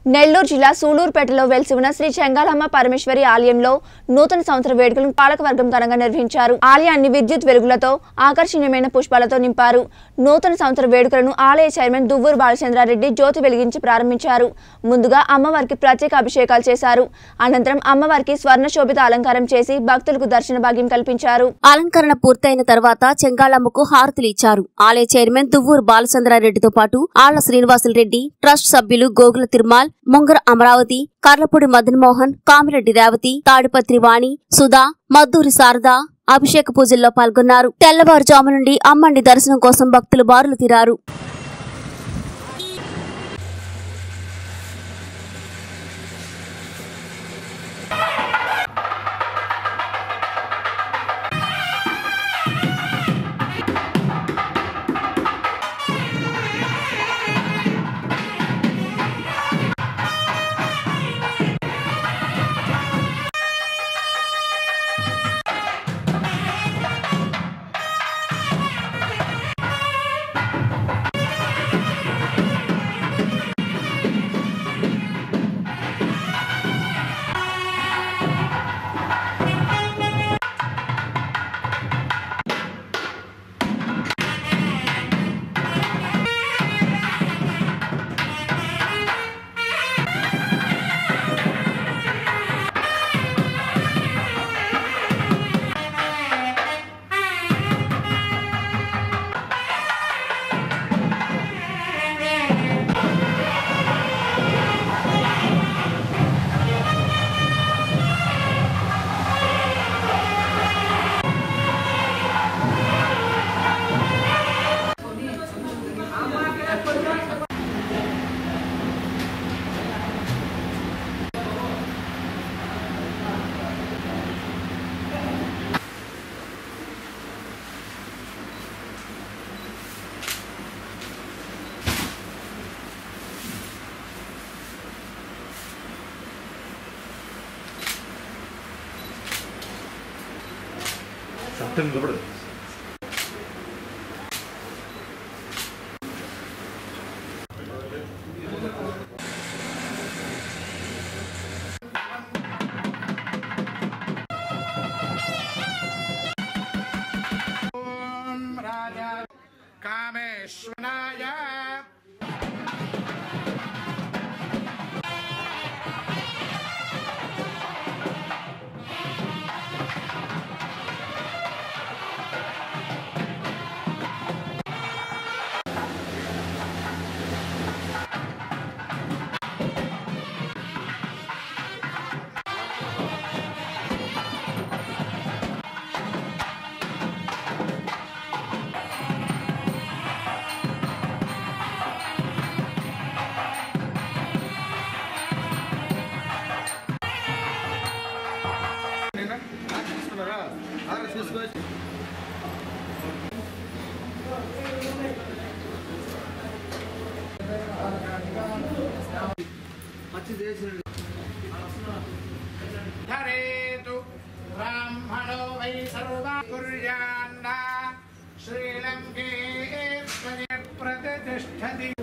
నెల్లూరు జిల్లా సూలూరుపేటలో వెలిసి ఉన్న శ్రీ చెంగాలమ్మ పరమేశ్వరి ఆలయంలో నూతన సంవత్సర వేడుకలను పాలకవర్గం ఘనంగా నిర్వహించారు ఆలయాన్ని విద్యుత్ వెలుగులతో ఆకర్షణీయమైన పుష్పాలతో నింపారు నూతన సంవత్సర వేడుకలను ఆలయ చైర్మన్ దువ్వూరు బాలచంద్రారెడ్డి జ్యోతి వెలిగించి ప్రారంభించారు ముందుగా అమ్మవారికి ప్రత్యేక అభిషేకాలు చేశారు అనంతరం అమ్మవారికి స్వర్ణ శోభిత అలంకారం చేసి భక్తులకు దర్శన భాగ్యం కల్పించారు అలంకరణ పూర్తయిన తర్వాత చెంగాళమ్మకు హారతులు ఇచ్చారు ఆలయ చైర్మన్ దువ్వూరు బాలచంద్రారెడ్డితో పాటు ఆళ్ల శ్రీనివాసులరెడ్డి ట్రస్ట్ సభ్యులు గోగుల తిరుమాల్ ముంగర అమరావతి కర్లపూడి మదన్ మోహన్ కామిరెడ్డి రేవతి తాడిపత్రి వాణి సుధా మద్దూరి శారద అభిషేక పూజల్లో పాల్గొన్నారు తెల్లవారుజాము నుండి అమ్మండి దర్శనం కోసం భక్తులు బారులు తీరారు శబ్దం వినపడదు राजा कामेश्वराय धरेतु ब्राह्मणो वै सर्वा कुर्यान्ना श्रीलङ्के प्रतिष्ठति